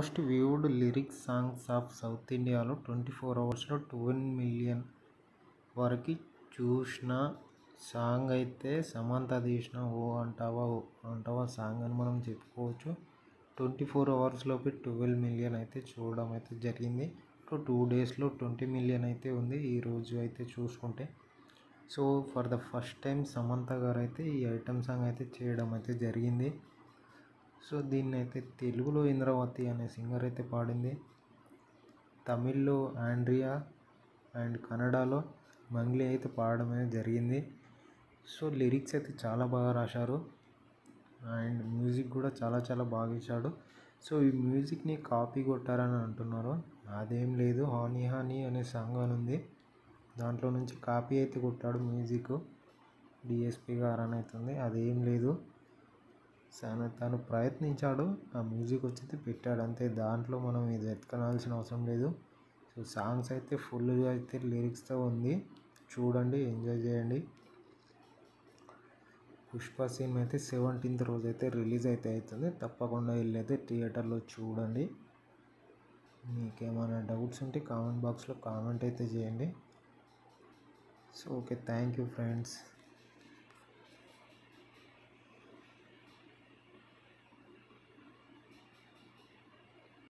most viewed lyrics songs of south ఇండియాలో twenty four అవర్స్లో twelve million వరకు చూసిన సాంగ్ అయితే సమంత తీసిన ఓ అంటావా ఓ అంటావా సాంగ్ అని మనం చెప్పుకోవచ్చు ట్వంటీ ఫోర్ అవర్స్లోపు ట్వెల్వ్ మిలియన్ అయితే చూడడం అయితే జరిగింది సో టూ డేస్లో ట్వంటీ మిలియన్ అయితే ఉంది ఈరోజు అయితే చూసుకుంటే so for the first time Samantha garu అయితే ఈ ఐటమ్ సాంగ్ అయితే చేయడం అయితే జరిగింది సో దీన్ని అయితే తెలుగులో ఇంద్రావతి అనే సింగర్ అయితే పాడింది తమిళ్లో ఆండ్రియా అండ్ కన్నడలో మంగ్లీ అయితే పాడడం అయితే జరిగింది సో లిరిక్స్ అయితే చాలా బాగా రాశారు అండ్ మ్యూజిక్ కూడా చాలా చాలా బాగా ఇచ్చాడు సో ఈ మ్యూజిక్ని కాపీ కొట్టారని అంటున్నారు అదేం లేదు హానీ హానీ అనే సాంగ్ అని ఉంది దాంట్లో నుంచి కాపీ అయితే కొట్టాడు మ్యూజిక్ డిఎస్పి గారు అని అవుతుంది అదేం లేదు తను తను ప్రయత్నించాడు ఆ మ్యూజిక్ వచ్చి పెట్టాడు అంతే దాంట్లో మనం ఇది వెతకనాల్సిన అవసరం లేదు సో సాంగ్స్ అయితే ఫుల్గా అయితే లిరిక్స్తో ఉంది చూడండి ఎంజాయ్ చేయండి పుష్ప సినిమా అయితే సెవెంటీన్త్ రోజు అయితే రిలీజ్ అయితే అవుతుంది తప్పకుండా వెళ్ళైతే థియేటర్లో చూడండి మీకేమైనా డౌట్స్ ఉంటే కామెంట్ బాక్స్లో కామెంట్ అయితే చేయండి so okay thank you friends